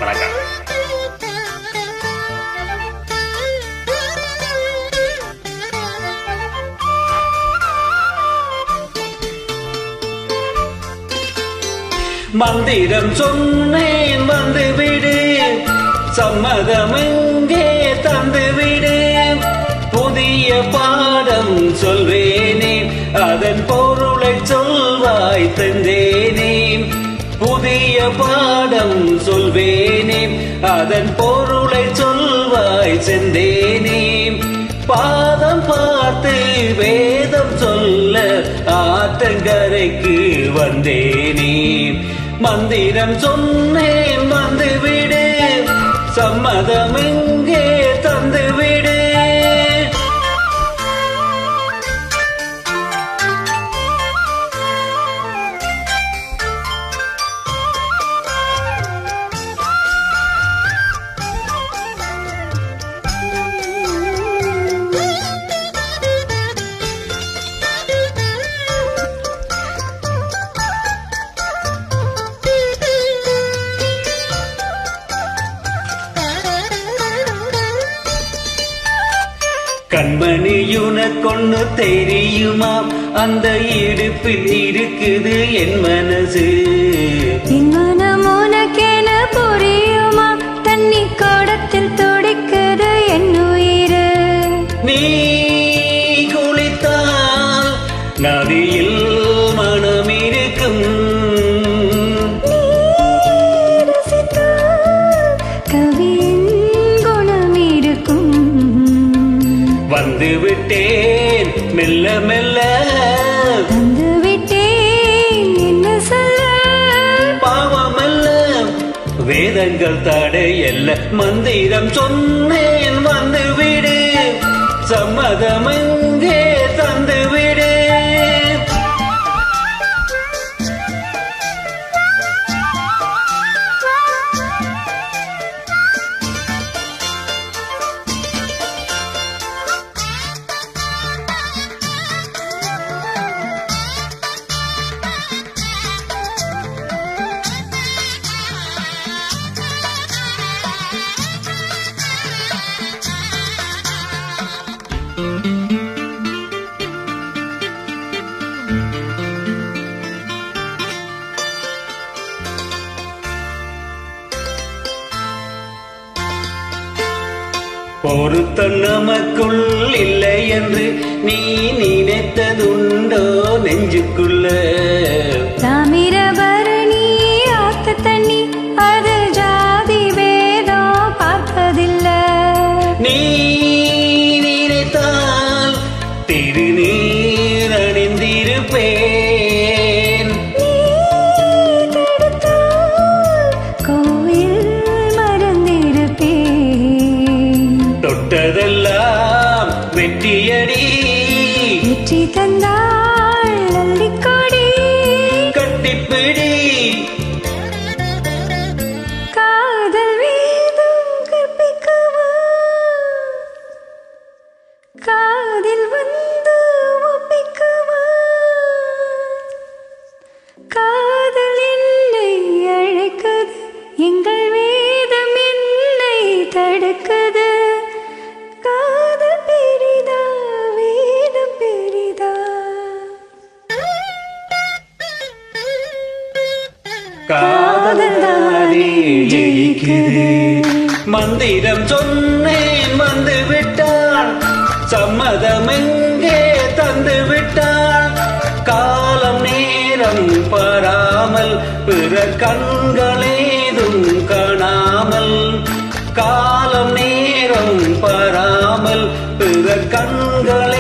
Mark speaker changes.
Speaker 1: வணக்கம் மந்திரம் சொன்னேன் வந்து விடு சம்மதம் எங்கே தந்து விடு புதிய பாடம் சொல்வேனே அதன் பொருளை சொல்வாய் தந்தேனே புதிய பாடம் சொல்வேனே அதன் பொருளை சொல்வாய் செந்தேனே பாதம் பார்த்து வேதம் சொல்ல ஆற்றங்கரைக்கு வந்தேனே மந்திரம் சொன்னேன் வந்து விடு சம்மதம் எங்கே தந்து விடு கண்மணியுன கொண்டு தெரியுமாம் அந்த இடுப்பில் இருக்குது என் மனசு
Speaker 2: என் மனம் உனக்கென புரியுமா தண்ணி கோடத்தில் துடிக்குது என் உயிரு
Speaker 1: நீ குளித்தால் நதியில் மனம் இருக்கும்
Speaker 2: ரசித்தால் கவியின் குணம் இருக்கும்
Speaker 1: வந்து விட்டேன் மெல்ல மெல்ல
Speaker 2: தந்து விட்டேன் என்ன சொல்ல
Speaker 1: பாவமல்ல வேதங்கள் தடையல்ல மந்திரம் சொன்னேன் வந்து விடு சம்மதம் எங்கே தந்து விடு பொருத்தம் நமக்குள் இல்லை என்று நீ நினைத்ததுண்டோ நெஞ்சுக்குள்ள
Speaker 2: தாமிரபரணி ஆத்த தண்ணி அது ஜாதி வேதம் பார்ப்பதில்ல
Speaker 1: நீ நினைத்தால் திருநீர் அணிந்திருப்பேன்
Speaker 2: நீ தடுத்தால் கோயில் மறந்திருப்பேன்
Speaker 1: தொட்டதெல்லாம் வெற்றியடி
Speaker 2: வெற்றி தந்தாள் அள்ளிக்கொடி
Speaker 1: கட்டிப்பிடி
Speaker 2: காதல் வேதம் கற்பிக்கவா காதில் வந்து ஒப்பிக்கவா காதல் என்னை அழைக்குது எங்கள் வேதம் என்னை தடுக்குது காதல் பெரிதா வேதம் பெரிதா
Speaker 1: காதல் தானே ஜெயிக்குது மந்திரம் சொன்னேன் வந்து விட்டாள் சம்மதம் எங்கே தந்து விட்டாள் காலம் நேரம் பாராமல் பிற கண்களேதும் காணாமல் காலம் நேரம் பாராமல் பிற கண்கள்